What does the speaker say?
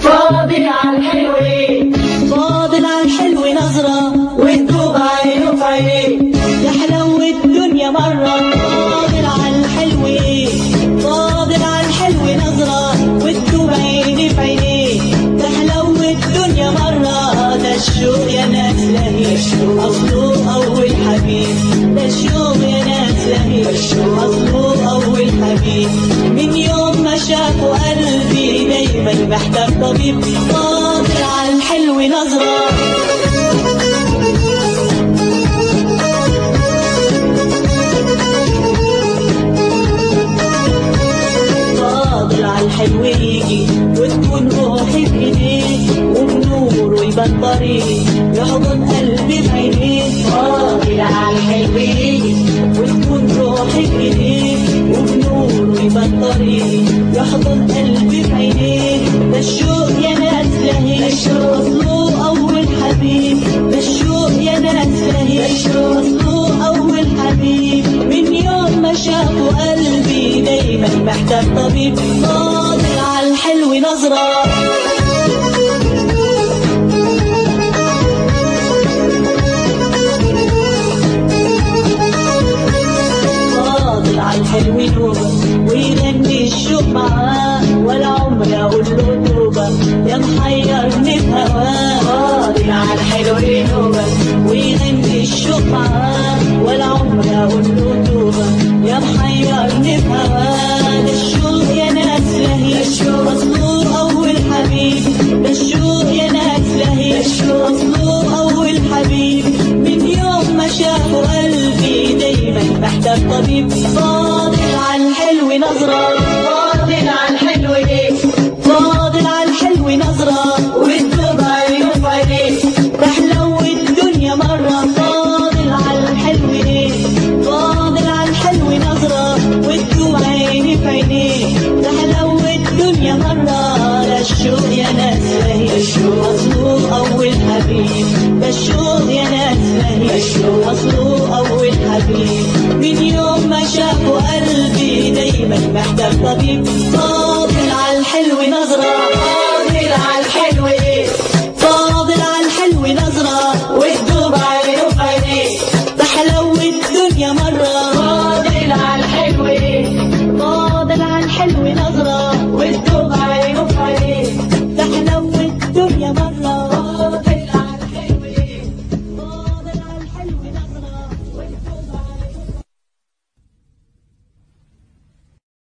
فاضل على الحلو ايه فاضل على الحلو نظرة وتدوب عينه في عينيه يحلو الدنيا مرة فاضل على الحلو ايه فاضل على الحلو نظرة وتدوب عيني في عينيه تحلو الدنيا مرة ده الشوق يا ناس لهي أصله أول حبيب ده الشوق يا ناس لهي أصله أول حبيب من يوم ما شافوا قلبي دايما محتاج طبيب فاضل على الحلو نظرة فاضل على الحلو يجي وتكون روحي في ايديه وبنوره يبان طريقي يحضن قلبي بعينيه فاضل على الحلو ايه وتكون روحي في ايديه وبنوره يبان طريقي يحضن قلبي بعينيه ده الشوق يا ناس لهي اصله اول حبيب ده الشوق يا ناس لهي اصله اول حبيب من يوم ما شافوا قلبي دايما محتاج طبيب فاضل على الحلو نظره فاضل على الحلو نوبة ويغني الشوق معاه ولا عمري اقول له توبة يا محيرني في هواه فاضل على الحلو ايه نوبة ويغني الشوق معاه ولا عمري اقول له توبة يا محيرني في هواه ده الشوق يا ناس لهي اصله اول حبيب ده الشوق يا ناس لهي اصله اول حبيب من يوم ما شافوا قلبي دايما محتاج طبيب فاضل على الحلو نظرة فاضل على الحلو ايه فاضل على الحلو نظرة وتدوب عينه في عينيه تحلو الدنيا مرة فاضل على الحلو ايه فاضل على الحلو نظرة وتدوب عيني في عينيه تحلو الدنيا مرة ده الشوق يا ناس لهي أصله أول حبيب ده الشوق يا ناس لهي أصله أول حبيب من يوم ما شافوا قلبي دايما محتاج طبيب فاضل على الحلو نظرة فاضل على الحلو